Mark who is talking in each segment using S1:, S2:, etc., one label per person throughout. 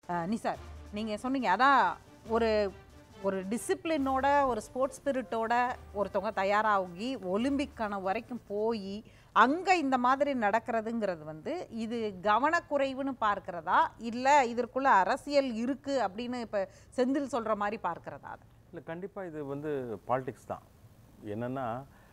S1: அஹ், நிசார் நீங்கள் சொன்னீங்க அதான் ஒரு ஒரு டிசிப்ளினோட ஒரு ஸ்போர்ட்ஸ் ஸ்பிரிட்டோட ஒருத்தவங்க தயாராகி ஒலிம்பிக் கனவு வரைக்கும் போய் அங்கே இந்த மாதிரி நடக்கிறதுங்கிறது வந்து இது கவனக்குறைவுன்னு பார்க்கிறதா இல்லை இதற்குள்ள அரசியல் இருக்குது அப்படின்னு இப்போ செந்தில் சொல்கிற மாதிரி பார்க்கிறதா அது
S2: இல்லை கண்டிப்பாக இது வந்து பாலிடிக்ஸ் தான் என்னென்னா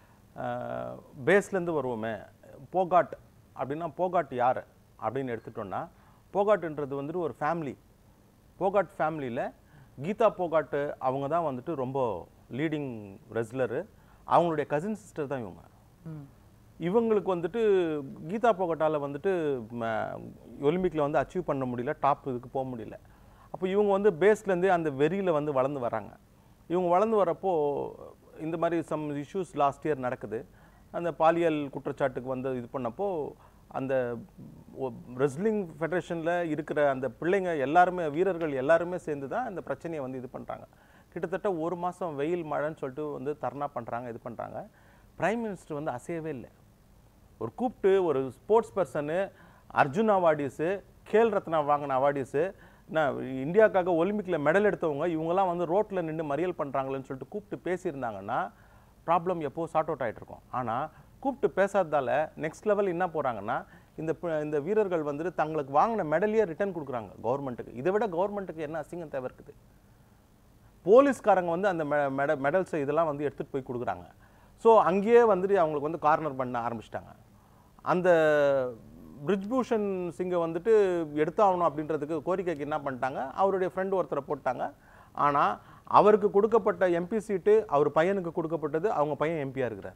S2: பேஸ்லேருந்து வருவோமே போகாட் அப்படின்னா போகாட் யார் அப்படின்னு எடுத்துட்டோம்னா போகாட்டுன்றது வந்துட்டு ஒரு ஃபேமிலி போகாட் ஃபேமிலியில் கீதா போகாட்டு அவங்க தான் வந்துட்டு ரொம்ப லீடிங் ரெஸ்லரு அவங்களுடைய கசின் சிஸ்டர் தான் இவங்க இவங்களுக்கு வந்துட்டு கீதா போகட்டால வந்துட்டு ஒலிம்பிக்கில் வந்து அச்சீவ் பண்ண முடியல டாப் இதுக்கு போக முடியல அப்போ இவங்க வந்து பேஸ்லேருந்தே அந்த வெறியில் வந்து வளர்ந்து வராங்க இவங்க வளர்ந்து வரப்போ இந்த மாதிரி சம் இஷ்யூஸ் லாஸ்ட் இயர் நடக்குது அந்த பாலியல் குற்றச்சாட்டுக்கு வந்து இது பண்ணப்போ அந்த ரெஸ்லிங் ஃபெடரேஷனில் இருக்கிற அந்த பிள்ளைங்க எல்லாருமே வீரர்கள் எல்லாருமே சேர்ந்து தான் இந்த பிரச்சனையை வந்து இது பண்ணுறாங்க கிட்டத்தட்ட ஒரு மாதம் வெயில் மழைன்னு சொல்லிட்டு வந்து தர்ணா பண்ணுறாங்க இது பண்ணுறாங்க பிரைம் மினிஸ்டர் வந்து அசையவே இல்லை ஒரு கூப்பிட்டு ஒரு sports person Arjun awards Khel Ratna வாங்கின அவார்டிஸு நான் இந்தியாவுக்காக ஒலிம்பிக்கில் மெடல் எடுத்தவங்க இவங்கெல்லாம் வந்து ரோட்டில் நின்று மறியல் பண்ணுறாங்களேன்னு சொல்லிட்டு கூப்பிட்டு பேசியிருந்தாங்கன்னா ப்ராப்ளம் எப்போ சார்ட் அவுட் ஆகிட்டு இருக்கும் ஆனால் கூப்பிட்டு பேசாததால நெக்ஸ்ட் லெவல் என்ன போகிறாங்கன்னா இந்த ப- இந்த வீரர்கள் வந்துட்டு தங்களுக்கு வாங்கின மெடலையே ரிட்டர்ன் கொடுக்குறாங்க கவர்மெண்ட்டுக்கு இதை விட கவர்மெண்ட்டுக்கு என்ன அசிங்கம் தேவை இருக்குது போலீஸ்காரங்க வந்து அந்த மெ மெட மெடல்ஸை இதெல்லாம் வந்து எடுத்துகிட்டு போய் கொடுக்குறாங்க ஸோ அங்கேயே வந்துட்டு அவங்களுக்கு வந்து கார்னர் பண்ண ஆரம்பிச்சிட்டாங்க அந்த பிரிஜ்பூஷன் சிங்கை வந்துட்டு எடுத்தாகணும் அப்படின்றதுக்கு கோரிக்கைக்கு என்ன பண்ணிட்டாங்க அவருடைய ஃப்ரெண்டு ஒருத்தரை போட்டாங்க ஆனால் அவருக்கு கொடுக்கப்பட்ட எம்பி சீட்டு அவர் பையனுக்கு கொடுக்கப்பட்டது அவங்க பையன் எம்பியாக இருக்கிறார்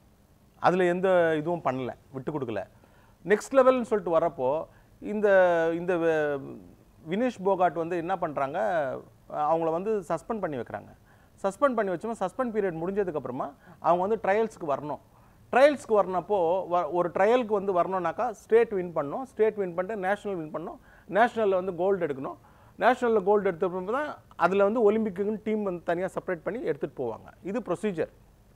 S2: அதில் எந்த இதுவும் பண்ணல விட்டு கொடுக்கல நெக்ஸ்ட் லெவல்னு சொல்லிட்டு வரப்போ இந்த இந்த வே- வினேஷ் போகாட் வந்து என்ன பண்ணுறாங்க அவங்கள வந்து சஸ்பெண்ட் பண்ணி வைக்கிறாங்க சஸ்பெண்ட் பண்ணி வச்சோம் சஸ்பெண்ட் பீரியட் முடிஞ்சதுக்கப்புறமா அவங்க வந்து ட்ரையல்ஸ்க்கு வரணும் ட்ரையல்ஸ்க்கு வரனப்போ வ- ஒரு ட்ரையலுக்கு வந்து வரணும்னாக்கா ஸ்டேட் வின் பண்ணணும் ஸ்டேட் வின் பண்ணிட்டு நேஷனல் வின் பண்ணணும் நேஷனலில் வந்து கோல்டு எடுக்கணும் நேஷனலில் கோல்டு எடுத்தப்போ தான் அதில் வந்து ஒலிம்பிக்குன்னு டீம் வந்து தனியாக செப்பரேட் பண்ணி எடுத்துகிட்டு போவாங்க இது ப்ரொசீஜர்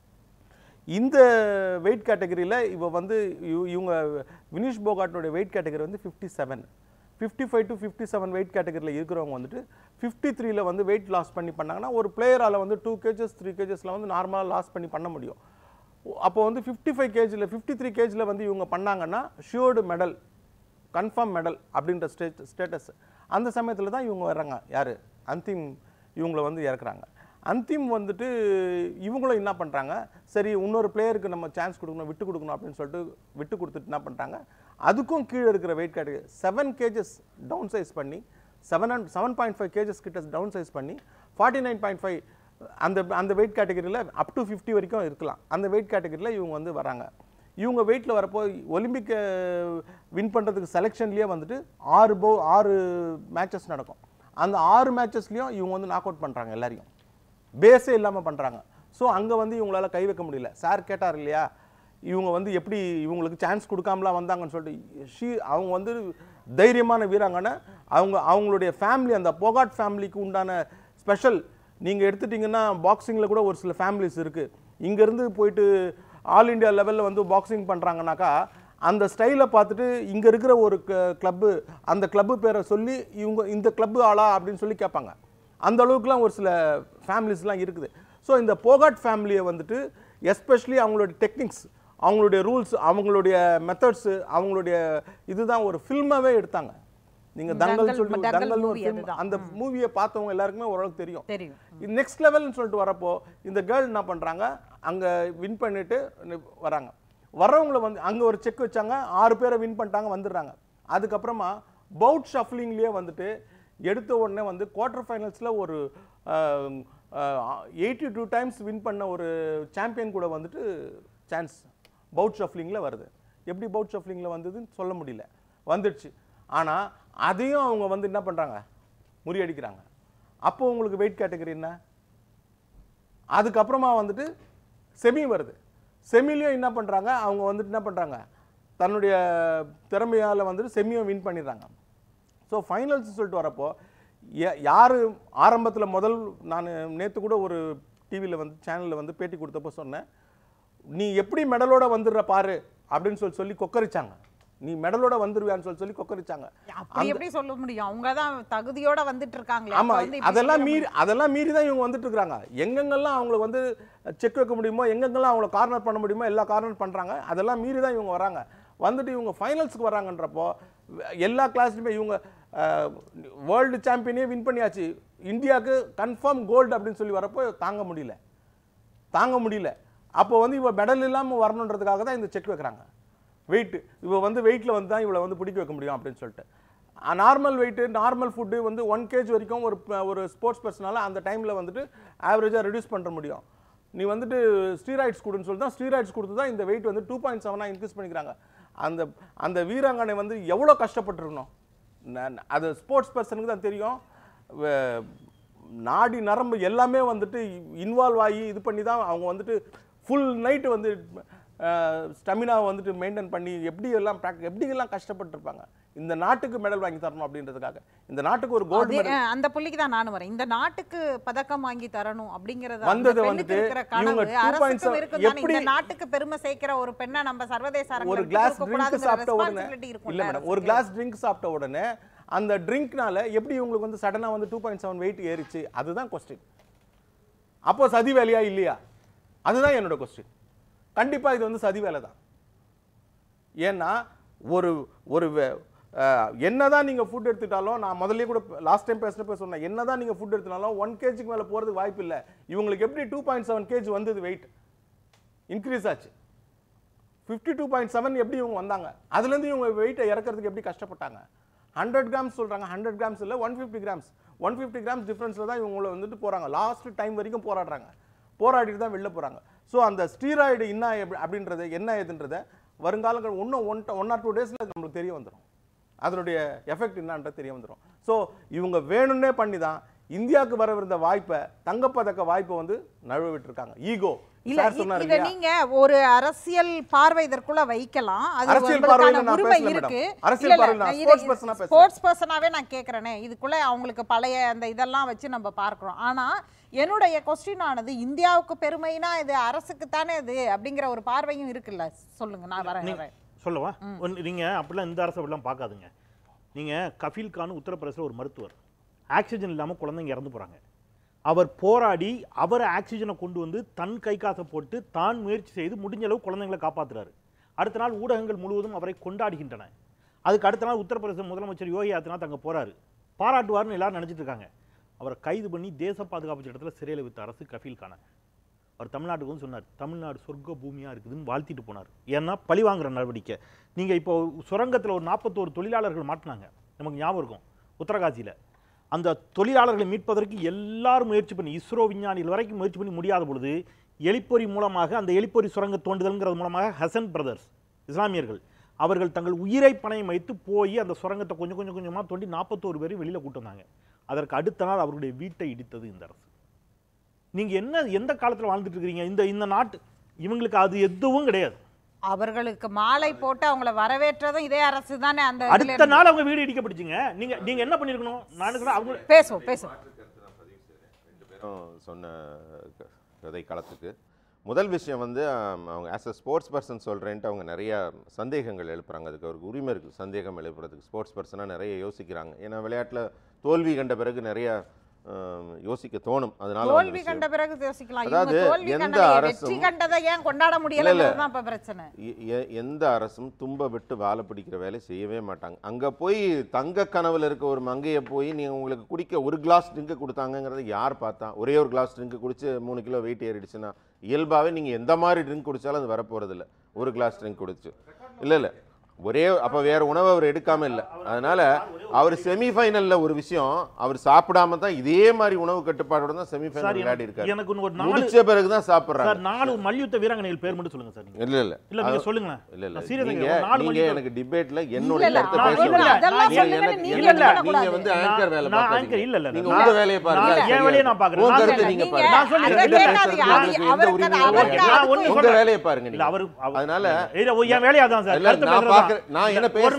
S2: இந்த வெயிட் கேட்டகரியில் இவ வந்து இவ- இவங்க வினிஷ் போகாட்டோட வெயிட் கேட்டகரி வந்து fifty seven fifty five to fifty seven weight கேட்டகரியில் இருக்கிறவங்க வந்துட்டு ஃபிஃப்டி த்ரீல வந்து வெயிட் லாஸ் பண்ணி பண்ணாங்கன்னா ஒரு பிளேயரால் வந்து டூ கேஜஸ் த்ரீ கேஜஸில் வந்து நார்மலாக லாஸ் பண்ணி பண்ண முடியும் அப்போ வந்து ஃபிஃப்டி ஃபைவ் கேஜில் ஃபிஃப்டி த்ரீ கேஜில் வந்து இவங்க பண்ணாங்கன்னா ஷியோர்டு மெடல் கன்ஃபார்ம் மெடல் அப்படின்ற ஸ்டேட் ஸ்டேட்டஸ் அந்த சமயத்தில் தான் இவங்க வர்றாங்க யார் அந்திம் இவங்களை வந்து இறக்குறாங்க அந்திம் வந்துட்டு இவங்களும் என்ன பண்ணுறாங்க சரி இன்னொரு பிளேயருக்கு நம்ம சான்ஸ் கொடுக்கணும் விட்டு கொடுக்கணும் அப்படின்னு சொல்லிட்டு விட்டு கொடுத்துட்டு என்ன பண்ணுறாங்க அதுக்கும் கீழே இருக்கிற weight category seven kgs down size பண்ணி seven and seven point five kgs கிட்ட டவுன் சைஸ் பண்ணி ஃபார்ட்டி நைன் பாயிண்ட் ஃபைவ் அந்த அந்த வெயிட் கேட்டகரியில் அப் டு ஃபிஃப்டி வரைக்கும் இருக்கலாம் அந்த வெயிட் கேட்டகரியில் இவங்க வந்து வராங்க இவங்க வெயிட்டில் வரப்போ ஒலிம்பிக் வின் பண்ணுறதுக்கு செலெக்ஷன்லேயே வந்துட்டு ஆறு போ ஆறு மேட்சஸ் நடக்கும் அந்த ஆறு மேட்சஸ்லையும் இவங்க வந்து நாக் அவுட் பண்ணுறாங்க எல்லாரையும் பேஸே இல்லாமல் பண்ணுறாங்க ஸோ அங்கே வந்து இவங்களால கை வைக்க முடியல சார் கேட்டார் இல்லையா இவங்க வந்து எப்படி இவங்களுக்கு சான்ஸ் கொடுக்காமலாம் வந்தாங்கன்னு சொல்லிட்டு ஷீ அவங்க வந்து தைரியமான வீராங்கனை அவங்க அவங்களுடைய ஃபேமிலி அந்த போகாட் ஃபேமிலிக்கு உண்டான ஸ்பெஷல் நீங்கள் எடுத்துட்டிங்கன்னா பாக்ஸிங்கில் கூட ஒரு சில ஃபேமிலிஸ் இருக்குது இங்கேருந்து போயிட்டு ஆல் இந்தியா லெவலில் வந்து பாக்ஸிங் பண்ணுறாங்கனாக்கா அந்த ஸ்டைலை பார்த்துட்டு இங்கே இருக்கிற ஒரு கிளப்பு அந்த கிளப்பு பேரை சொல்லி இவங்க இந்த கிளப்பு ஆளா அப்படின்னு சொல்லி கேட்பாங்க அந்த அளவுக்குலாம் ஒரு சில ஃபேமிலிஸ்லாம் இருக்குது ஸோ இந்த போகாட் ஃபேமிலியை வந்துட்டு எஸ்பெஷலி அவங்களுடைய டெக்னிக்ஸ் அவங்களுடைய ரூல்ஸ் அவங்களுடைய மெத்தட்ஸு அவங்களுடைய இதுதான் ஒரு ஃபில்மாவே எடுத்தாங்க நீங்கள் தங்கல்
S1: தங்கல்
S2: சொல்லி
S1: தங்கல்
S2: தங்கல்னு ஒரு
S1: movie
S2: film,
S1: அதுதான்.
S2: அந்த மூவியை பார்த்தவங்க எல்லாருக்குமே ஓரளவுக்கு தெரியும்
S1: தெரியும்
S2: நெக்ஸ்ட் லெவல்னு சொல்லிட்டு வரப்போ இந்த கேர்ள் என்ன பண்ணுறாங்க அங்கே வின் பண்ணிட்டு நி- வராங்க வர்றவங்கள வந்து அங்கே ஒரு செக் வச்சாங்க ஆறு பேரை வின் பண்ணிட்டாங்க வந்துடுறாங்க அதுக்கப்புறமா பவுட் ஷஃப்லிங்லேயே வந்துட்டு எடுத்த உடனே வந்து குவார்ட்டர் ஃபைனல்ஸில் ஒரு எயிட்டி டூ டைம்ஸ் வின் பண்ண ஒரு சாம்பியன் கூட வந்துட்டு சான்ஸ் பவுட் ஷஃப்லிங்கில் வருது எப்படி பவுட் ஷஃப்லிங்கில் வந்ததுன்னு சொல்ல முடியல வந்துடுச்சு ஆனால் அதையும் அவங்க வந்து என்ன பண்ணுறாங்க முறியடிக்கிறாங்க அப்போ உங்களுக்கு வெயிட் கேட்டகரி என்ன அதுக்கப்புறமா வந்துட்டு செமி வருது செமிலையும் என்ன பண்ணுறாங்க அவங்க வந்துட்டு என்ன பண்ணுறாங்க தன்னுடைய திறமையால் வந்துட்டு செமியும் வின் பண்ணிடுறாங்க ஸோ ஃபைனல்ஸ் சொல்லிட்டு வரப்போ யா- யாரு ஆரம்பத்தில் முதல் நான் நேற்று கூட ஒரு டிவியில் வந்து சேனலில் வந்து பேட்டி கொடுத்தப்போ சொன்னேன் நீ எப்படி மெடலோட வந்துடுற பாரு அப்படின்னு சொல்லி சொல்லி கொக்கரிச்சாங்க நீ மெடலோட வந்துருவியான்னு சொல்லி சொல்லி கொக்கரிச்சாங்க
S1: அப்படி எப்படி சொல்ல முடியும் அவங்க தான் தகுதியோட வந்துட்டு இருக்காங்களே
S2: ஆமா
S1: அப்ப வந்து இப்படி
S2: அதெல்லாம்
S1: சொல்ல
S2: மீறி அதெல்லாம் மீறி தான் இவங்க வந்துட்டு இருக்காங்க எங்கெங்கெல்லாம் அவங்களுக்கு வந்து செக் வைக்க முடியுமோ எங்கெங்கெல்லாம் அவங்கள கார்னர் பண்ண முடியுமோ எல்லா கார்னர் பண்றாங்க அதெல்லாம் மீறி தான் இவங்க வராங்க வந்துட்டு இவங்க ஃபைனல்ஸ்க்கு வராங்கன்றப்போ எல்லா கிளாஸ்லையுமே இவங்க வேர்ல்டு சாம்பியனே வின் பண்ணியாச்சு இந்தியாவுக்கு கன்ஃபார்ம் கோல்டு அப்படின்னு சொல்லி வரப்போ தாங்க முடியல தாங்க முடியல அப்போ வந்து இவ மெடல் இல்லாமல் வரணுன்றதுக்காக தான் இந்த செக் வைக்கிறாங்க வெயிட் இவ வந்து வெயிட்டில் வந்து தான் இவளை வந்து பிடிக்க வைக்க முடியும் அப்படின்னு சொல்லிட்டு நார்மல் வெயிட்டு நார்மல் ஃபுட்டு வந்து ஒன் கேஜ் வரைக்கும் ஒரு ப- ஒரு ஸ்போர்ட்ஸ் பர்சனால அந்த டைமில் வந்துட்டு ஆவரேஜாக ரெடியூஸ் பண்ண முடியும் நீ வந்துட்டு ஸ்டீராய்ட்ஸ் கொடுன்னு சொல்லி தான் ஸ்டீராய்ட்ஸ் கொடுத்து தான் இந்த வெயிட் வந்து டூ பாயிண்ட் செவனாக இன்க்ரீஸ் பண்ணிக்கிறாங்க அந்த அந்த வீராங்கனை வந்து எவ்வளோ கஷ்டப்பட்டிருக்கணும் நான் அது ஸ்போர்ட்ஸ் பர்சனுக்கு தான் தெரியும் வ- நாடி நரம்பு எல்லாமே வந்துட்டு இன்வால்வ் ஆகி இது பண்ணி தான் அவங்க வந்துட்டு ஃபுல் நைட்டு வந்து ஸ்டெமினா வந்துட்டு மெயின்டைன் பண்ணி எப்படி எல்லாம் ப்ராக்டி எப்படி எல்லாம் கஷ்டப்பட்டிருப்பாங்க இந்த நாட்டுக்கு மெடல் வாங்கி தரணும் அப்படின்றதுக்காக இந்த நாட்டுக்கு ஒரு கோல்டு
S1: அதே,
S2: மெடல்
S1: அஹ், அந்த புள்ளிக்கு தான் நானும் வரேன் இந்த நாட்டுக்கு பதக்கம் வாங்கி தரணும் அப்படிங்கறது அந்த
S2: வந்தது
S1: பெண்ணுக்கு
S2: வந்துட்டு
S1: இருக்கிற
S2: இவங்க
S1: கனவு
S2: 2.7
S1: அரசுக்கும் இருக்கும் தானே.
S2: எப்படி-
S1: இந்த நாட்டுக்கு பெருமை சேர்க்கிற ஒரு பெண்ணை நம்ம சர்வதேச
S2: ஒரு
S1: அரங்கில்
S2: கிளாஸ்
S1: விட்டுக்
S2: ட்ரிங்க்
S1: கொடுக்கக்கூடாதுங்கிற
S2: சாப்பிட்ட உடனே
S1: responsibility இருக்கும்ல
S2: இல்ல மேடம் ஒரு
S1: அரசுக்கு.
S2: கிளாஸ் ட்ரிங்க் சாப்பிட்ட உடனே அந்த ட்ரிங்க்னால எப்படி இவங்களுக்கு வந்து சடனா வந்து டூ பாயிண்ட் செவன் வெயிட் ஏறிச்சு அதுதான் கொஸ்டின் அப்போ சதி வேலையா இல்லையா அதுதான் என்னோட கொஸ்டின் கண்டிப்பா இது வந்து சதி வேலை தான் ஏன்னா ஒரு ஒரு வே- அஹ், என்னதான் நீங்க ஃபுட் எடுத்துட்டாலும் நான் முதல்லயே கூட லாஸ்ட் டைம் பேசுறப்ப சொன்னேன் என்னதான் நீங்க ஃபுட் எடுத்துட்டாலும் ஒன் கேஜிக்கு மேல போறதுக்கு வாய்ப்பு இல்லை இவங்களுக்கு எப்படி டூ பாயிண்ட் செவன் கேஜி வந்தது வெயிட் இன்க்ரீஸ் ஆச்சு ஃபிஃப்டி டூ பாயிண்ட் செவன் எப்படி இவங்க வந்தாங்க அதுலேருந்து இவங்க வெயிட்டை இறக்கிறதுக்கு எப்படி கஷ்டப்பட்டாங்க ஹண்ட்ரட் கிராம்ஸ் சொல்கிறாங்க ஹண்ட்ரட் கிராம்ஸ் இல்லை one fifty grams one fifty grams டிஃப்ரென்ஸில் தான் இவங்கள வந்துட்டு போகிறாங்க லாஸ்ட் டைம் வரைக்கும் போராடுறாங்க போராடிட்டு தான் வெளில போகிறாங்க ஸோ அந்த ஸ்டீராய்டு என்ன எப்படி- அப்படின்றது என்ன ஏதுன்றதை வருங்காலங்கள் இன்னும் ஒன் ஒன் ஆர் டூ டேஸில் நம்மளுக்கு தெரிய வந்துடும் அதனுடைய எஃபெக்ட் என்னன்றது தெரிய வந்துடும் ஸோ இவங்க வேணும்னே பண்ணி தான் இந்தியாவுக்கு வரவிருந்த வாய்ப்பை தங்கப்பதக்க வாய்ப்பை வந்து நழுவ விட்டுருக்காங்க ஈகோ
S1: இல்ல
S2: சார்
S1: இ-
S2: சொன்னார்
S1: இத
S2: இல்லையா
S1: நீங்க ஒரு அரசியல் பார்வை இதற்குள்ள வைக்கலாம் அது
S2: அரசியல்
S1: உங்களுக்கான
S2: பார்வையில நான்
S1: உரிமை
S2: பேசல
S1: இருக்கு
S2: மேடம். அரசியல் பார்வையில நான் sports person ஆ பேசுறேன்.
S1: ஸ்போர்ட்ஸ் பர்சனாவே நான் கேக்குறேனே இதுக்குள்ள அவங்களுக்கு பழைய அந்த இதெல்லாம் வச்சு நம்ம பார்க்கிறோம் ஆனா என்னுடைய கொஸ்டின் ஆனது இந்தியாவுக்கு பெருமைனா இது அரசுக்கு தானே இது அப்படிங்கிற ஒரு பார்வையும் இருக்குல்ல சொல்லுங்க நான் வரேன்
S3: நீ-
S1: வரேன்
S3: சொல்லவா ஒன்னு- நீங்க அப்படிலாம் இந்த அரசு அப்படிலாம் பார்க்காதுங்க நீங்க கஃபீல் கான் உத்தரப்பிரதேசத்தில் ஒரு மருத்துவர் ஆக்சிஜன் இல்லாம குழந்தைங்க இறந்து போறாங்க அவர் போராடி அவர் ஆக்சிஜனை கொண்டு வந்து தன் கை காசை போட்டு தான் முயற்சி செய்து முடிஞ்ச அளவு குழந்தைங்களை காப்பாத்துறாரு அடுத்த நாள் ஊடகங்கள் முழுவதும் அவரை கொண்டாடுகின்றன அதுக்கு அடுத்த நாள் உத்தரப்பிரதேச முதலமைச்சர் யோகி ஆதித்யநாத் அங்கே போறாரு பாராட்டுவார்னு எல்லாரும் நினைச்சிட்டு இருக்காங்க அவரை கைது பண்ணி தேச பாதுகாப்பு சட்டத்தில் சிறையில் வித்த அரசு கஃபீல் கானை அவர் தமிழ்நாட்டுக்கு வந்து சொன்னார் தமிழ்நாடு சொர்க்க பூமியாக இருக்குதுன்னு வாழ்த்திட்டு போனார் ஏன்னா பழி வாங்குற நடவடிக்கை நீங்கள் இப்போ சுரங்கத்தில் ஒரு நாற்பத்தோரு தொழிலாளர்கள் மாட்டினாங்க நமக்கு ஞாபகம் இருக்கும் உத்தரகாசியில் அந்த தொழிலாளர்களை மீட்பதற்கு எல்லாரும் முயற்சி பண்ணி இஸ்ரோ விஞ்ஞானிகள் வரைக்கும் முயற்சி பண்ணி முடியாத பொழுது எலிப்பொறி மூலமாக அந்த எலிப்பொறி சுரங்க தோண்டுதல்ங்கிறது மூலமாக ஹசன் பிரதர்ஸ் இஸ்லாமியர்கள் அவர்கள் தங்கள் உயிரை பணயம் வைத்து போய் அந்த சுரங்கத்தை கொஞ்சம் கொஞ்சம் கொஞ்சமாக தோண்டி நாற்பத்தோரு பேரும் வெளியில் கூட்டு வந்தாங்க அதற்கு அடுத்த நாள் அவருடைய வீட்டை இடித்தது இந்த அரசு நீங்க என்ன எந்த காலத்துல வாழ்ந்துட்டு இருக்கீங்க இந்த இந்த நாட்டு இவங்களுக்கு அது எதுவும் கிடையாது
S1: அவர்களுக்கு மாலை போட்டு அவங்கள வரவேற்றதும் இதே அரசு தானே அந்த இதுல
S3: அடுத்த நாள் அவங்க வீடு இடிக்கப்பட்டுச்சுங்க நீங்க நீங்க என்ன பண்ணிருக்கணும் நான் என்ன சொல்றேன், அவங்க
S1: பேசுவோம் பேசுவோம்
S4: பேரும் சொன்ன க- கதை களத்துக்கு முதல் விஷயம் வந்து ஆம், அவங்க ஆஸ் அ ஸ்போர்ட்ஸ் பர்சன் சொல்கிறேன்ட்டு அவங்க நிறைய சந்தேகங்கள் எழுப்புறாங்க அதுக்கு அவருக்கு உரிமை இருக்குது சந்தேகம் எழுப்புறதுக்கு ஸ்போர்ட்ஸ் பர்சனாக நிறைய யோசிக்கிறாங்க ஏன்னா விளையாட்டில் தோல்வி கண்ட பிறகு நிறைய ஆம், யோசிக்க தோணும் அதனால வந்த
S1: தோல்வி
S4: விஷயம்.
S1: கண்ட பிறகு யோசிக்கலாம்
S4: அதாவது
S1: இவங்க தோல்வி
S4: எந்த
S1: கண்டதை
S4: அரசும்
S1: வெற்றி கண்டதை ஏன் கொண்டாட முடியலங்கிறது தான் இப்ப பிரச்சனை
S4: எ- எ- எந்த அரசும் தும்ப விட்டு வாழை பிடிக்கிற வேலை செய்யவே மாட்டாங்க அங்க போய் தங்க கனவுல இருக்க ஒரு மங்கையை போய் நீங்க உங்களுக்கு குடிக்க ஒரு கிளாஸ் ட்ரிங்க் கொடுத்தாங்கங்கிறத யார் பார்த்தா ஒரே ஒரு கிளாஸ் ட்ரிங்க் குடிச்சு மூணு கிலோ வெயிட் ஏறிடுச்சுன்னா இயல்பாவே நீங்க எந்த மாதிரி ட்ரிங்க் குடிச்சாலும் அது வரப்போறது இல்ல ஒரு கிளாஸ் ட்ரிங்க் குடிச்சு இல்ல இல்ல ஒரே அப்ப வேற உணவை அவர் எடுக்காம இல்ல அதனால அவர் செமிஃபைனல்ல ஒரு விஷயம் அவர் சாப்பிடாம தான் இதே மாதிரி உணவு கட்டுப்பாடோட தான்
S3: சார்
S4: செமிஃபைனல் விளையாடி
S3: எனக்கு
S4: இருக்காரு
S3: எனக்கு ஒரு நாலு
S4: முடிச்ச பிறகுதான் சாப்பிடுறாங்க
S3: சார் நாலு மல்யுத்த வீராங்கனைகள் பேர் மட்டும் சொல்லுங்க சார் நீங்க
S4: இல்ல இல்ல
S3: இல்ல நீங்க சொல்லுங்களேன்
S4: இல்ல இல்ல
S3: நான் serious ஆ
S4: நீங்க
S3: கேக்குறேன். நாலு
S4: நீங்க
S3: மல்யுத்த
S4: எனக்கு டிபேட்ல
S1: இல்ல,
S4: என்னோட
S1: இல்ல,
S4: கருத்தை
S3: நான்
S4: பேச
S3: இல்ல,
S4: விடுங்க.
S1: அதெல்லாம்
S4: நீங்க
S1: சொல்லுங்க,
S4: எனக்கு-
S1: நீங்க
S4: இல்ல, இல்ல,
S1: சொல்லக்கூடாது.
S4: நீங்க வந்து
S3: நான்-
S4: ஆங்கர் வேலை
S3: நான்
S4: பார்க்காதீங்க.
S3: anchor இல்ல, இல்ல,
S4: நீங்க
S3: நான்-
S4: உங்க வேலையை பாருங்க
S3: நான்
S4: அது
S3: என் வேலையை நான் பார்க்கறேன்.
S4: உங்க
S3: நான்
S4: கருத்தை
S1: இல்ல,
S4: நீங்க
S1: நீங்க
S4: பாருங்க
S3: நான் சொல்றேன்.
S1: அதை
S4: என்கிட்ட
S1: கேட்காதீங்க.
S4: பேசுறதுக்கு
S1: அது
S4: உங்களுக்கு எந்த
S1: அவருக்கு-
S4: உரிமையும்
S1: அவருக்கு
S4: கிடையாது.
S3: நான் ஒண்ணு
S4: உங்க
S3: சொல்றேன்.
S4: வேலையை பாருங்க
S3: இல்ல
S4: நீங்க.
S3: அவரு அவ-
S4: அதனால
S3: இல்ல, ஓ, என் வேலையா தான் சார்
S4: இல்ல,
S3: கருத்து
S4: நான்
S3: பேசுறது தான்.
S4: பார்க்கறேன். நான் என்ன
S3: இல்ல, ஒரு
S4: பேசுறேன்?
S3: நிமிஷம்.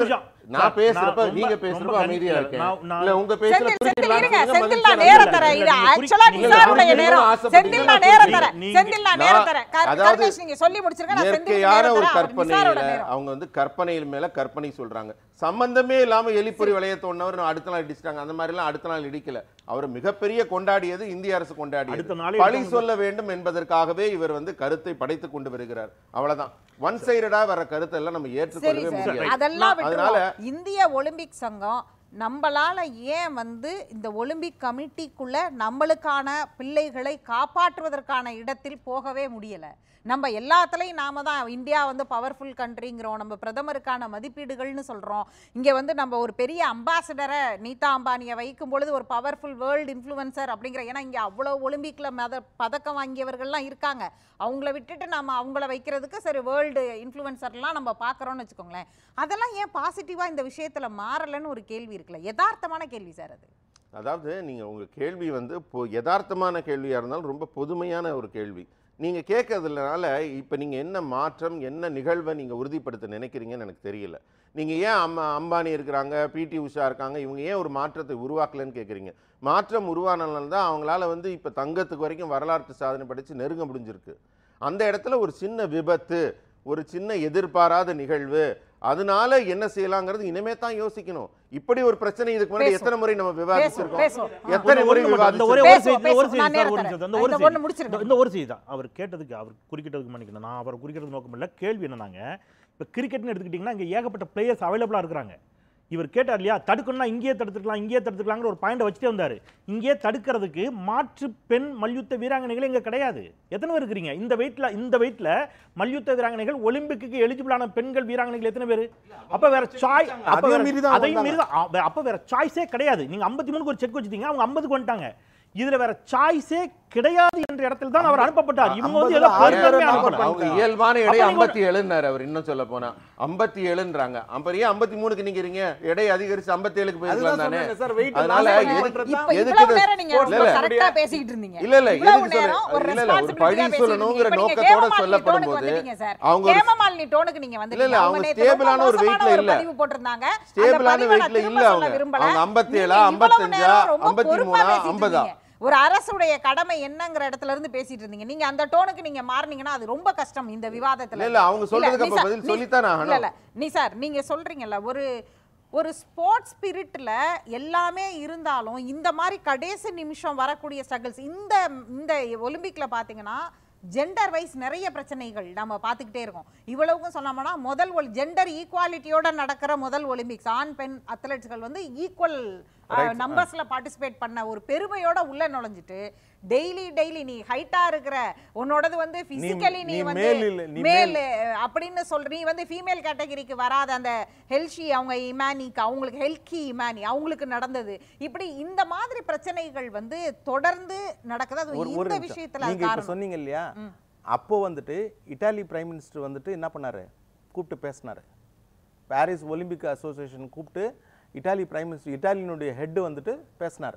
S4: நான்
S3: சார்,
S4: பேசுறப்ப
S3: நான்
S4: நீங்க
S3: ரொம்ப-
S4: பேசுறப்ப
S3: ரொம்ப
S4: அமைதியா
S3: கண்-
S4: இருக்கேன்
S3: நான்- நான்
S4: இல்ல உங்க பேசுற
S1: செந்தில் செந்தில்
S4: குறிக்கலாம்
S1: இருங்க
S4: சொல்லுங்க,
S1: செந்தில்
S4: பதில்
S1: நான்
S4: சொல்லுங்க.
S1: நேரம் தரேன் இது
S3: இல்ல, நீங்க
S1: ஆக்சுவலா
S3: குறி-
S1: நிசாருடைய
S4: நீங்க
S1: நேரம்
S4: ஆசைப்பட்டீங்க.
S1: செந்தில் நான் நேரம் தரேன்
S3: நீங்க-
S1: செந்தில் நான் நேரம் தரேன் கர்-
S4: அதாவது
S1: கர்ணேஷ் நீங்க சொல்லி முடிச்சிருங்க நான் செந்தில்
S4: இயற்கையான
S1: நேரம்
S4: ஒரு
S1: தரேன் அவர்
S4: கற்பனையில
S1: நிசாரோட நேரம்
S4: அவங்க வந்து கற்பனையில் மேல கற்பனை சொல்றாங்க சம்பந்தமே இல்லாம எலிப்பொறி விளைய தோணவர் அடுத்த நாள் இடிச்சிட்டாங்க அந்த மாதிரி எல்லாம் அடுத்த நாள் இடிக்கல அவர் மிகப்பெரிய கொண்டாடியது இந்திய அரசு
S3: அடுத்த
S4: கொண்டாடியது
S3: நாளே
S4: பழி
S3: எடுத்தவங்க-
S4: சொல்ல வேண்டும் என்பதற்காகவே இவர் வந்து கருத்தை படைத்துக் கொண்டு வருகிறார் அவ்வளவுதான் ஒன் சைடடா வர கருத்தை எல்லாம் நம்ம
S1: சரி
S4: ஏற்றுக்கொள்ளவே
S1: சார்
S4: முடியாது
S1: அதெல்லாம்
S4: அதனால
S1: விட்டுருவோம் இந்திய ஒலிம்பிக் சங்கம் நம்மளால ஏன் வந்து இந்த ஒலிம்பிக் கமிட்டிக்குள்ள நம்மளுக்கான பிள்ளைகளை காப்பாற்றுவதற்கான இடத்தில் போகவே முடியல நம்ம எல்லாத்துலயும் நாம தான் இந்தியா வந்து பவர்ஃபுல் கண்ட்ரிங்கிறோம் நம்ம பிரதமருக்கான மதிப்பீடுகள்னு சொல்றோம் இங்க வந்து நம்ம ஒரு பெரிய அம்பாசிடரை நீதா அம்பானியை வைக்கும் பொழுது ஒரு பவர்ஃபுல் வேர்ல்டு இன்ஃப்ளூயன்சர் அப்படிங்கிற ஏன்னா இங்க அவ்வளோ ஒலிம்பிக்ல மத பதக்கம் வாங்கியவர்கள்லாம் இருக்காங்க அவங்கள விட்டுட்டு நம்ம அவங்கள வைக்கிறதுக்கு சரி வேர்ல்டு இன்ஃப்ளூயன்சர்லாம் நம்ம பார்க்குறோம்னு வச்சுக்கோங்களேன் அதெல்லாம் ஏன் பாசிட்டிவா இந்த விஷயத்துல மாறலன்னு ஒரு கேள்வி இருக்குல்ல யதார்த்தமான கேள்வி சார் அது
S4: அதாவது நீங்க உங்க கேள்வி வந்து பொ யதார்த்தமான கேள்வியா இருந்தாலும் ரொம்ப பொதுமையான ஒரு கேள்வி நீங்க கேட்கறதுனால இப்ப நீங்க என்ன மாற்றம் என்ன நிகழ்வை நீங்க உறுதிப்படுத்த நினைக்கிறீங்கன்னு எனக்கு தெரியல நீங்க ஏன் அம்மா அம்பானி இருக்கிறாங்க பிடி உஷா இருக்காங்க இவங்க ஏன் ஒரு மாற்றத்தை உருவாக்கலன்னு கேட்குறீங்க மாற்றம் உருவானதுனால தான் அவங்களால வந்து இப்ப தங்கத்துக்கு வரைக்கும் வரலாற்று சாதனை படிச்சு நெருங்க முடிஞ்சிருக்கு அந்த இடத்துல ஒரு சின்ன விபத்து ஒரு சின்ன எதிர்பாராத நிகழ்வு அதனால என்ன செய்யலாங்கிறது இனிமே தான் யோசிக்கணும் இப்படி ஒரு பிரச்சனை இதுக்கு முன்னாடி
S1: பேசுவோம்.
S4: எத்தனை முறை நம்ம விவாதிச்சிருக்கோம்
S1: பேசுவோம்.
S4: எத்தனை
S3: ஒரு-
S4: முறை
S3: ஒரு நிமிடம், அந்த ஒரே
S4: விவாதிச்சிருக்கோம்
S3: ஒரு
S1: பேசுவோம்,
S3: செய்தி ஒரு
S1: பேசுவோம்.
S3: செய்தி
S1: நான்
S3: சார், ஒரு
S1: நேரம்
S3: நிமிஷம், அந்த
S1: தரேன்.
S3: ஒரு
S1: இந்த ஒண்ணு
S3: செய்தி
S1: முடிச்சிருங்க.
S3: இந்த- இந்த ஒரு செய்தி தான் அவர் கேட்டதுக்கு அவர் குறுக்கிட்டதுக்கு மன்னிக்கணும் நான் அவர் குறுக்கிட்டது நோக்கம் இல்லை கேள்வி என்னன்னாங்க இப்போ கிரிக்கெட்னு எடுத்துக்கிட்டிங்கன்னா இங்கே ஏகப்பட்ட பிளேயர்ஸ் அவைலபிளாக இருக்கிறாங்க இவர் கேட்டார் இல்லையா தடுக்கணும்னா இங்கேயே தடுத்துக்கலாம் இங்கேயே தடுத்துக்கலாங்கிற ஒரு பாயிண்டை வச்சுட்டே வந்தார் இங்கேயே தடுக்கிறதுக்கு மாற்று பெண் மல்யுத்த வீராங்கனைகள் இங்கே கிடையாது எத்தனை பேர் இருக்கிறீங்க இந்த வெயிட்டில் இந்த வெயிட்டில் மல்யுத்த வீராங்கனைகள் ஒலிம்பிக்கு எலிஜிபிளான பெண்கள் வீராங்கனைகள் எத்தனை பேர் அப்போ வேற சாய் அப்போ
S2: அதையும்
S3: வேற-
S2: மீறி தான்
S3: அதையும்
S2: வந்தாங்க.
S3: மீறி தான் அ- அப்போ வேற சாய்ஸே கிடையாது நீங்க 53 மூணுக்கு ஒரு செக் வச்சுட்டீங்க அவங்க 50 வந்துட்டாங்க இதுல வேற சாய்ஸே கிடையாது என்ற இடத்துல தான் அவர் அனுப்பப்பட்டார் இவங்க வந்து ஏதோ
S2: ஐம்பதுல ஆறு
S3: பெருமையா
S2: பேர்
S3: அனுப்பல.
S2: நாற்பது
S4: அவங்க இயல்பான எடை
S3: அப்ப நீங்க
S4: ஐம்பத்தி ஏழுன்னாரு அவர் இன்னும் சொல்ல போனா ஐம்பத்தி ஏழுன்றாங்க அப்ப ஏன் ஐம்பத்தி மூணுக்கு நிக்கிறீங்க எடை அதிகரிச்சு ஐம்பத்தி ஏழுக்கு போயிருக்கலாம்
S2: அதுதான்
S4: தானே
S2: சொன்னேங்க சார், weight
S4: அதனால
S2: loss
S4: எதுக்கு-
S2: பண்றது தான்
S1: இப்ப
S4: எதுக்கு
S1: இவ்வளவு
S4: இது-
S1: நேரம் நீங்க
S4: இல்ல, இல்ல.
S1: கரெக்டா பேசிட்டு இருந்தீங்க
S4: இல்ல இல்ல
S1: இவ்வளவு
S4: எதுக்கு
S1: நேரம் ஒரு
S4: சொல்ல இல்ல இல்ல ஒரு
S1: responsibility-ஆ
S4: பழி
S1: பேசிட்டு
S4: சொல்லணுங்கிற
S1: இருந்தீங்க. இப்ப நீங்க
S4: நோக்கத்தோட
S1: ஹேமமாலினி
S4: சொல்லப்படும்
S1: டோனுக்கு
S4: போது
S1: வந்துட்டீங்க சார்.
S4: அவங்க ஒரு
S1: ஹேமமாலினி டோனுக்கு நீங்க வந்துட்டீங்க.
S4: இல்ல,
S1: அவங்க
S4: அவங்க
S1: நேத்து ரொம்ப
S4: stable-ஆன ஒரு
S1: மோசமான
S4: weight-ல
S1: ஒரு
S4: இல்ல.
S1: பதிவு போட்டிருந்தாங்க. அந்த
S4: ஸ்டேபிளான
S1: பதிவை நான்
S4: வெயிட்ல
S1: திரும்ப
S4: இல்ல
S1: சொல்ல
S4: அவங்க
S1: விரும்பல.
S4: அவங்க ஐம்பத்தி
S1: நீங்க
S4: ஏழா
S1: இவ்வளவு
S4: ஐம்பத்தஞ்சா
S1: நேரம் ரொம்ப
S4: ஐம்பத்தி
S1: பொறுப்பா
S4: மூணா
S1: பேசிட்டு
S4: ஐம்பதா
S1: இருந்தீங்க. ஒரு அரசுடைய கடமை என்னங்கிற இடத்துல இருந்து பேசிட்டு இருந்தீங்க நீங்க அந்த டோனுக்கு நீங்க மாறுனீங்கன்னா அது ரொம்ப கஷ்டம் இந்த விவாதத்துல
S4: இல்ல, இல்ல, அவங்க
S1: இல்ல,
S4: சொல்றதுக்கு அப்ப
S1: நிசா,
S4: பதில்
S1: நீ-
S4: சொல்லித்தானே
S1: இல்ல
S4: ஆகணும்.
S1: இல்ல நீ சார் நீங்க சொல்றீங்கல்ல ஒரு ஒரு ஸ்போர்ட்ஸ் ஸ்பிரிட்ல எல்லாமே இருந்தாலும் இந்த மாதிரி கடைசி நிமிஷம் வரக்கூடிய ஸ்ட்ரகிள்ஸ் இந்த இந்த ஒலிம்பிக்ல பாத்தீங்கன்னா ஜெண்டர் வைஸ் நிறைய பிரச்சனைகள் நம்ம பார்த்துக்கிட்டே இருக்கோம் இவ்வளவுக்கும் சொன்னோம்னா முதல் ஜெண்டர் ஈக்குவாலிட்டியோட நடக்கிற முதல் ஒலிம்பிக்ஸ் ஆண் பெண் அத்லெட்ஸ்கள் வந்து ஈக்குவல் நம்பர்ஸ்ல பார்ட்டிசிபேட் பண்ண ஒரு பெருமையோட உள்ள நுழைஞ்சிட்டு டெய்லி டெய்லி நீ ஹைட்டா இருக்கிற உன்னோடது வந்து பிசிக்கலி நீ
S2: நீ
S1: வந்து
S2: male இல்ல, நீ
S1: மேல் அப்படின்னு சொல்ற நீ வந்து ஃபீமேல் கேட்டகரிக்கு வராத அந்த ஹெல்ஷி அவங்க இமானிக்கு அவங்களுக்கு ஹெல்கி இமானி அவங்களுக்கு நடந்தது இப்படி இந்த மாதிரி பிரச்சனைகள் வந்து தொடர்ந்து நடக்குது அது
S2: ஒரு ஒரு
S1: இந்த
S2: நிமிஷம்.
S1: விஷயத்துல அது
S2: நீங்க இப்ப
S1: காரணம்
S2: சொன்னீங்க இல்லையா அப்போ வந்துட்டு இட்டாலி பிரைம் மினிஸ்டர் வந்துட்டு என்ன பண்ணாரு கூப்பிட்டு பேசினாரு பாரிஸ் ஒலிம்பிக் அசோசியேஷன் கூப்பிட்டு இட்டாலி பிரைம் மினிஸ்டர் இட்டாலியினுடைய ஹெட் வந்துட்டு பேசினாரு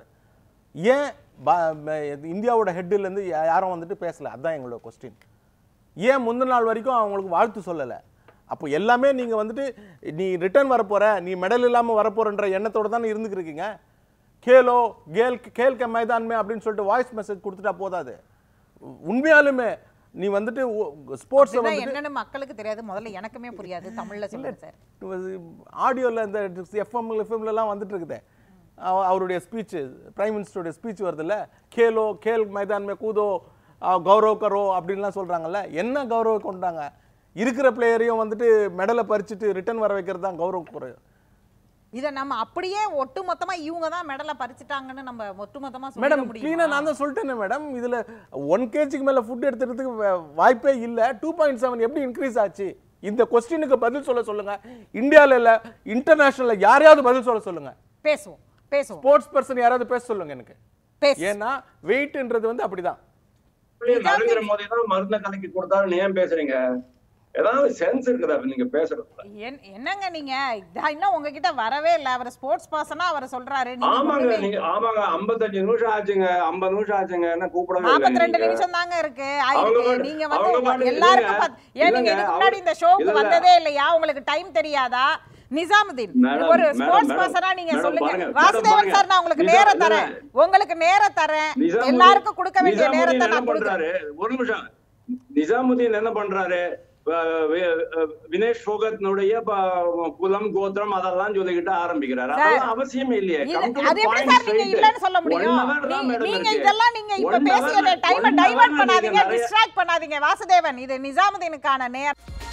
S2: ஏன் பா- ம- இந்தியாவோட ஹெட்டுலேருந்து யாரும் வந்துட்டு பேசல அதான் எங்களோட கொஸ்டின் ஏன் முந்தின நாள் வரைக்கும் அவங்களுக்கு வாழ்த்து சொல்லலை அப்போ எல்லாமே நீங்கள் வந்துட்டு நீ ரிட்டர்ன் வரப்போற நீ மெடல் இல்லாமல் வரப்போறன்ற எண்ணத்தோட தானே இருந்துக்கிறீங்க கேலோ கேல் கேல் கே மைதான்மே அப்படின்னு சொல்லிட்டு வாய்ஸ் மெசேஜ் கொடுத்துட்டா போதாது உண்மையாலுமே நீ வந்துட்டு ஸ்போர்ட்ஸை
S1: அப்படின்னா
S2: வந்துட்டு
S1: என்னன்னு மக்களுக்கு தெரியாது முதல்ல எனக்குமே புரியாது தமிழ்ல சொல்லுங்க சார்
S2: ஆடியோவில் இந்த எஃப்எம் எஃப்எம்லலாம் வந்துட்டு இருக்குதே அவ- அவருடைய ஸ்பீச் பிரைம் மினிஸ்டருடைய ஸ்பீச் வருதுல்ல கேலோ கேல் மைதான் மே கூதோ அஹ், கௌரவ் கரோ அப்படின்லாம் சொல்கிறாங்கல்ல என்ன கௌரவம் கொண்டாங்க இருக்கிற பிளேயரையும் வந்துட்டு மெடலை பறிச்சுட்டு ரிட்டர்ன் வர வைக்கிறது தான் கௌரவ குறை
S1: இத நம்ம அப்படியே ஒட்டு மொத்தமா இவங்க தான் மெடலை பறிச்சுட்டாங்கன்னு நம்ம ஒட்டு மொத்தமா சொல்ல
S2: மேடம்
S1: முடியும்
S2: க்ளீனாக நான் தான் சொல்லிட்டேனே மேடம் இதில் ஒன் கேஜிக்கு மேலே ஃபுட் எடுத்துறதுக்கு வ- வாய்ப்பே இல்லை டூ பாயிண்ட் செவன் எப்படி இன்க்ரீஸ் ஆச்சு இந்த கொஸ்டினுக்கு பதில் சொல்ல சொல்லுங்க இந்தியாவில் இல்லை இன்டர்நேஷனலில் யாரையாவது பதில் சொல்ல சொல்லுங்க
S1: பேசுவோம் பேசுவோம்
S2: ஸ்போர்ட்ஸ் பர்சன் யாராவது பேச சொல்லுங்க எனக்கு
S1: பேசு
S2: ஏன்னா வெயிட்ன்றது வந்து அப்படிதான்
S5: நரேந்திர மோடி தான் மருந்தை கலக்கி கொடுத்தாருன்னு ஏன் பேசுறீங்க ஏதாவது சென்ஸ் இருக்குதா நீங்க பேசுறதுல
S1: என்- என்னங்க நீங்க இதா இன்னும் உங்ககிட்ட வரவே இல்ல அவர் ஸ்போர்ட்ஸ் பர்சனா அவர் சொல்றாரு நீங்க
S5: ஆமாங்க
S1: ஒண்ணுமே-
S5: நீங்க ஆமாங்க 55 நிமிஷம் ஆச்சுங்க 50 நிமிஷம் ஆச்சுங்க என்ன கூப்பிடவே இல்லை
S1: 42
S5: நீங்க.
S1: நிமிஷம் தாங்க இருக்கு
S5: அவங்க
S1: ஆயிருக்கு
S5: பாட்டு-
S1: நீங்க
S5: அவங்க
S1: வந்து
S5: பாட்டு
S1: எல்லாருக்கும்
S5: இல்லைங்க.
S1: பத்- ஏன் நீங்க
S5: இல்லைங்க,
S1: இதுக்கு முன்னாடி
S5: அவங்க-
S1: இந்த ஷோக்கு
S5: இல்ல, இல்ல.
S1: வந்ததே இல்லையா உங்களுக்கு டைம் தெரியாதா நிசாமுதீன்
S5: மேடம்,
S1: ஒரு
S5: மேடம்,
S1: ஸ்போர்ட்ஸ்
S5: மேடம்,
S1: பர்சனா நீங்க
S5: மேடம்,
S1: சொல்லுங்க
S5: பாருங்க, மேடம்,
S1: வாசுதேவன்
S5: பாருங்க.
S1: சார் நான் உங்களுக்கு
S5: நிசா-
S1: நேரம்
S5: இல்ல,
S1: தரேன் உங்களுக்கு நேரம் தரேன்
S5: நிசாமுதீன்
S1: எல்லாருக்கும் கொடுக்க வேண்டிய
S5: நிசாமுதீன்
S1: நேரத்தை
S5: என்ன
S1: நான் கொடுக்குறேன்
S5: பண்றாரு ஒரு நிமிஷம் நிசாமுதீன் என்ன பண்றாரு அஹ் வி- அஹ் வினேஷ் போகத்னுடைய ப- குலம் கோத்திரம் அதெல்லாம் சொல்லிக்கிட்டு ஆரம்பிக்கிறாரு
S1: சார்,
S5: அதெல்லாம் அவசியமே இல்லையே
S1: இது
S5: Come to the
S1: அது எப்படி
S5: point
S1: சார் நீங்க
S5: straight.
S1: இல்லன்னு சொல்ல முடியும்
S5: One hour தான்
S1: நீ-
S5: madam
S1: நீங்க
S5: இருக்கு.
S1: இதெல்லாம் நீங்க இப்ப
S5: One
S1: பேசிய
S5: hour-
S1: டைமை
S5: one hour
S1: டைவர்ட்
S5: நீங்க
S1: பண்ணாதீங்க
S5: நிறைய-
S1: டிஸ்ட்ராக்ட் பண்ணாதீங்க வாசுதேவன் இது நிசாமுதீனுக்கான நேரம்